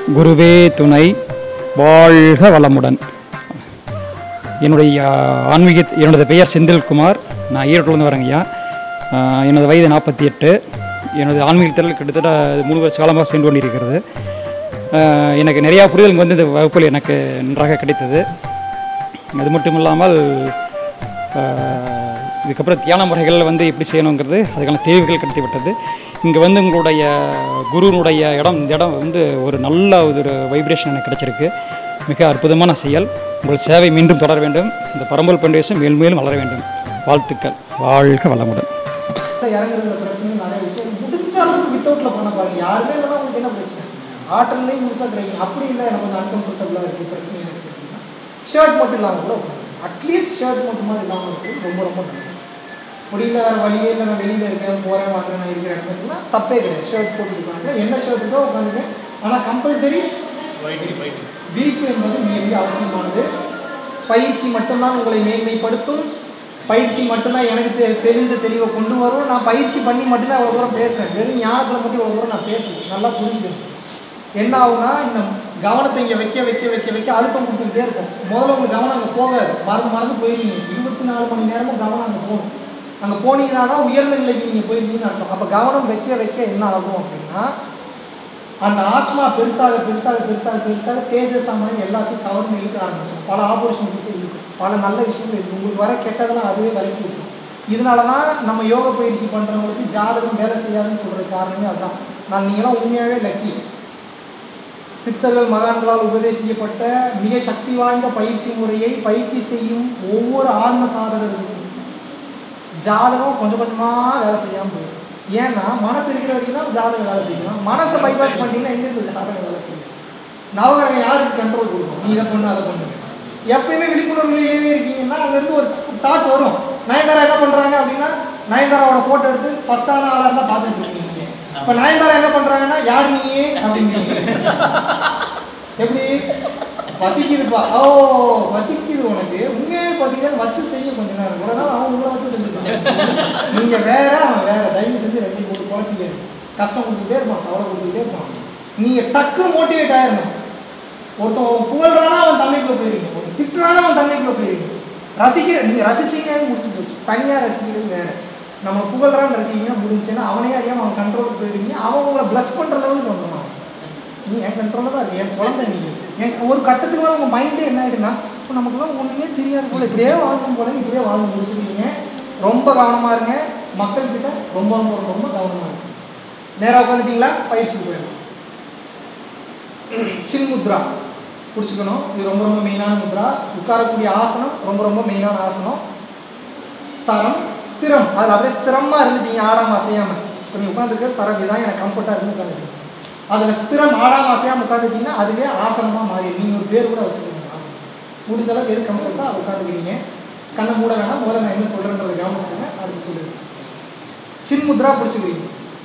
குருவே துணை வாழ்க வளமுடன் என்னுடைய ஆன்மீக என்னோட பெயர் செந்தில்குமார் நான் ஈரோட்டிலேருந்து வரேங்க ஐயா ஆஹ் எனது வயது நாற்பத்தி எட்டு எனது ஆன்மீகத்தில் கிட்டத்தட்ட மூணு வருஷ காலமாக சென்று கொண்டிருக்கிறது ஆஹ் எனக்கு நிறையா புரிதல் வந்து இந்த வகுப்பில் எனக்கு நன்றாக கிடைத்தது அது மட்டும் இல்லாமல் ஆஹ் இதுக்கப்புறம் தியான முறைகள் வந்து எப்படி செய்யணுங்கிறது அதுக்கான தேவைகள் கிடைத்து விட்டது இங்கே வந்து உங்களுடைய குருனுடைய இடம் இந்த இடம் வந்து ஒரு நல்ல ஒரு வைப்ரேஷன் எனக்கு கிடைச்சிருக்கு மிக அற்புதமான செயல் உங்கள் சேவை மீண்டும் தொடர வேண்டும் இந்த பரம்பல் பண்டிகை மேல் மேலும் வளர வேண்டும் வாழ்த்துக்கள் வாழ்க வளமுடன் இறங்குறதுல பிரச்சனை நிறைய விஷயம் முடிஞ்ச அளவுக்கு வித்தவுட்ல பண்ண பாருங்க யாருமே இல்லைன்னா உங்களுக்கு என்ன பிரச்சனை ஆற்றல்லையும் முழுசாக கிடைக்கும் அப்படி இல்லை எனக்கு கொஞ்சம் அன்கம்ஃபர்டபுளாக இருக்குது பிரச்சனை இருக்குது அப்படின்னா ஷர்ட் மட்டும் இல்லாமல் கூட அட்லீஸ்ட் ஷர்ட் மட்டுமா இல்லாமல் இருக்குது ரொம்ப ரொம்ப நல்லது முடியல வேறு வழியே இல்லை நான் வெளியில் இருக்கேன் போகிறேன் வாங்குறேன் நான் இருக்கிறேன் பேசுனா தப்பே கிடையாது ஷர்ட் போட்டுருக்காங்க என்ன ஷர்ட் இருக்கோ உட்காந்துங்க ஆனால் கம்பல்சரி விரிப்பு என்பது மிக மிக அவசியமானது பயிற்சி மட்டும்தான் உங்களை மேன்மைப்படுத்தும் பயிற்சி மட்டும்தான் எனக்கு தெ- தெரிஞ்ச தெளிவை கொண்டு வரும் நான் பயிற்சி பண்ணி மட்டும்தான் அவ்வளோ தூரம் பேசுகிறேன் வெறும் ஞானத்தில் மட்டும் இவ்வளோ தூரம் நான் பேசுறேன் நல்லா புரிஞ்சுக்கணும் என்ன ஆகும்னா இந்த கவனத்தை இங்கே வைக்க வைக்க வைக்க வைக்க அழுத்தம் கொடுத்துக்கிட்டே இருக்கும் முதல்ல உங்களுக்கு கவனம் அங்கே போகாது மறந்து மறந்து போயிருவீங்க இருபத்தி நாலு மணி நேரமும் கவனம் அங்கே போகணும் அங்கே போனீங்கன்னா தான் உயர்ந்த நிலைக்கு நீங்கள் போயிருக்கீங்கன்னு அர்த்தம் அப்போ கவனம் வைக்க வைக்க என்ன ஆகும் அப்படின்னா அந்த ஆத்மா பெருசாக பெருசாக பெருசாக பெருசாக தேஜஸா மாதிரி எல்லாத்தையும் கவர்ந்து இழுக்க ஆரம்பிச்சிடும் பல ஆப்பர்ச்சுனிட்டிஸை இழுக்கும் பல நல்ல விஷயங்கள் இருக்கு உங்களுக்கு வர கெட்டதெல்லாம் அதுவே விலக்கி விட்டுரும் இதனால தான் நம்ம யோக பயிற்சி பண்ணுறவங்களுக்கு ஜாதகம் வேலை செய்யாதுன்னு சொல்கிறது காரணமே அதுதான் நான் நீங்களாம் உண்மையாகவே லக்கி சித்தர்கள் மகான்களால் உபதேசிக்கப்பட்ட மிக சக்தி வாய்ந்த பயிற்சி முறையை பயிற்சி செய்யும் ஒவ்வொரு ஆன்ம சாதகர்களுக்கும் ஜாதகம் கொஞ்சம் கொஞ்சமாக வேலை செய்யாமல் போயிடும் ஏன்னா மனசு இருக்கிற வரைக்கும் தான் ஜாதகம் வேலை செய்யும் மனசை பைபாஸ் பண்ணிட்டீங்கன்னா எங்கே இருக்குது ஜாதகம் வேலை செய்யும் நவகிரகம் யாருக்கு கண்ட்ரோல் கொடுக்கும் நீ இதை பண்ணு அதை பண்ணு எப்பயுமே விழிப்புணர்வு நிலையிலே இருக்கீங்கன்னா அங்கேருந்து ஒரு தாட் வரும் நயன்தாரா என்ன பண்ணுறாங்க அப்படின்னா நயன்தாராவோட ஃபோட்டோ எடுத்து ஃபஸ்ட்டான ஆளாக இருந்தால் பார்த்துட்டு இருக்கீங்க இப்போ நயன்தாரா என்ன பண்ணுறாங்கன்னா யார் நீயே அப்படிங்கிறீங்க எப்படி பசிக்குதுப்பா ஓ பசிக்குது உனக்கு உண்மையாவே பசிக்குதுன்னு வச்சு செய்ய கொஞ்ச நேரம் ஒரு நாள் அவன் உங்களை வச்சு செஞ்சுருக்கான் நீங்க வேற அவன் வேற தயவு செஞ்சு ரெண்டு மூணு குழந்தைங்க கஷ்டம் கொடுத்துட்டே இருப்பான் கவலை கொடுத்துட்டே இருப்பான் நீங்க டக்கு மோட்டிவேட் ஆயிடணும் ஒருத்தன் அவன் புகழ்றானா அவன் தண்ணிக்குள்ள போயிருங்க ஒருத்தன் திட்டுறானா அவன் தண்ணிக்குள்ள போயிருங்க ரசிக்க நீங்க ரசிச்சீங்கன்னு முடிச்சு போச்சு தனியா ரசிக்கிறது வேற நம்ம புகழ்றான்னு ரசிக்கீங்கன்னா முடிஞ்சுன்னா அவனே அறியாம அவன் கண்ட்ரோலுக்கு போயிருவீங்க அவன் உங்களை ப்ளஸ் பண்ற லெவலுக்கு வந்துடுவான் நீ என் கண்ட்ரோலில் தான் இருக்கு என் குழந்தை நீ என் ஒரு கட்டத்துக்கு மேலே உங்கள் மைண்டே என்ன ஆகிடுனா இப்போ நமக்குலாம் ஒன்றுமே தெரியாது போல இப்படியே வாழணும் போல இப்படியே வாழ முடிச்சிருக்கீங்க ரொம்ப கவனமாக இருங்க மக்கள்கிட்ட ரொம்ப ரொம்ப ரொம்ப கவனமாக இருக்கு நேராக உட்காந்துட்டீங்களா பயிற்சிக்கு போயிடணும் சின் முத்ரா பிடிச்சிக்கணும் இது ரொம்ப ரொம்ப மெயினான முத்ரா உட்காரக்கூடிய ஆசனம் ரொம்ப ரொம்ப மெயினான ஆசனம் சரம் ஸ்திரம் அதில் அப்படியே ஸ்திரமாக இருந்துட்டீங்க ஆடாம அசையாமல் இப்போ நீ உட்காந்துருக்க சரம் இதுதான் எனக்கு கம்ஃபர்ட்டாக இருந்து உட்காந்துருக்கீங்க அதில் ஸ்திரம் ஆடாம அசையாமல் உட்காந்துட்டீங்கன்னா அதுவே ஆசனமாக மாறி நீங்கள் ஒரு பேர் கூட வச்சுக்கோங்க ஆசனம் முடிஞ்ச அளவுக்கு எது கம்ஃபர்ட்டாக அதை உட்காந்துக்கிறீங்க கண்ணை மூட வேணாம் முதல்ல நான் என்ன சொல்கிறேன்றதை கவனிச்சுக்கோங்க அடுத்து சொல்லுங்க சின் முத்ரா பிடிச்சிக்கிறீங்க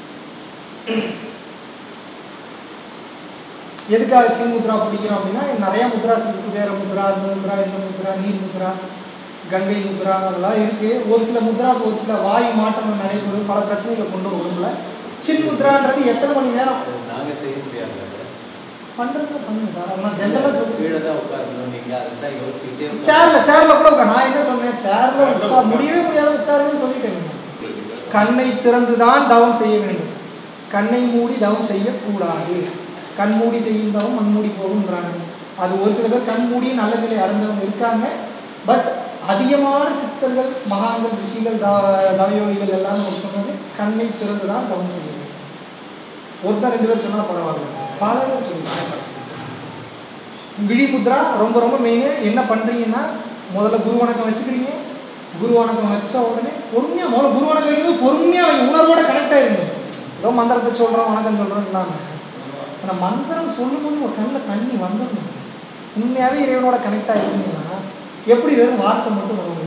எதுக்காக சின் முத்ரா பிடிக்கிறோம் அப்படின்னா நிறைய முத்ராஸ் இருக்கு வேற முத்ரா இந்த முத்ரா இந்த முத்ரா நீர் முத்ரா கங்கை முத்ரா அதெல்லாம் இருக்கு ஒரு சில முத்ராஸ் ஒரு சில வாயு மாற்றங்கள் நடைபெறும் பல பிரச்சனைகளை கொண்டு வரும் உடம்புல சின் முத்ரான்றது எத்தனை மணி நேரம் நாங்க செய்ய முடியாது அதை. பண்றது பண்ணுங்க தாராளமா ஜென்ரலாக சொல்லி கீழே தான் உட்காரணும் நீங்க அதுதான் யோசிச்சுட்டே இருக்கணும். சேர்ல சேர்ல கூட உட்கார் நான் என்ன சொன்னேன் சேர்ல உட்கார் முடியவே முடியாது உட்காருன்னு சொல்லிட்டேன் கண்ணை திறந்துதான் தவம் செய்ய வேண்டும் கண்ணை மூடி தவம் செய்யக்கூடாது கண் மூடி செய்யும் தவம் மண் மூடி போகும்ன்றாங்க அது ஒரு சில பேர் கண் மூடி நல்ல நிலை அடைஞ்சவங்க இருக்காங்க பட் அதிகமான சித்தர்கள் மகான்கள் ரிஷிகள் த- தவயோகிகள் எல்லாம் நமக்கு சொன்னது கண்ணை திறந்து தான் தவம் செய்ய வேண்டும் ஒருத்தர் ரெண்டு பேர் சொன்னா பரவாயில்ல பல பேர் சொல்லுவாங்க விழி முத்ரா ரொம்ப ரொம்ப மெயின் என்ன பண்ணுறீங்கன்னா முதல்ல குரு வணக்கம் வச்சுக்கிறீங்க குரு வணக்கம் வச்ச உடனே பொறுமையாக முதல்ல குரு வணக்கம் வைக்கும்போது பொறுமையாக வைங்க உணர்வோட கனெக்ட் ஆயிருங்க ஏதோ மந்திரத்தை சொல்கிறோம் வணக்கம் சொல்கிறோம் இல்லாமல் ஆனால் மந்திரம் சொல்லும்போது ஒரு கண்ணில் தண்ணி வந்துடணும் உண்மையாகவே இறைவனோட கனெக்ட் ஆகிருந்தீங்கன்னா எப்படி வெறும் வார்த்தை மட்டும் வரும்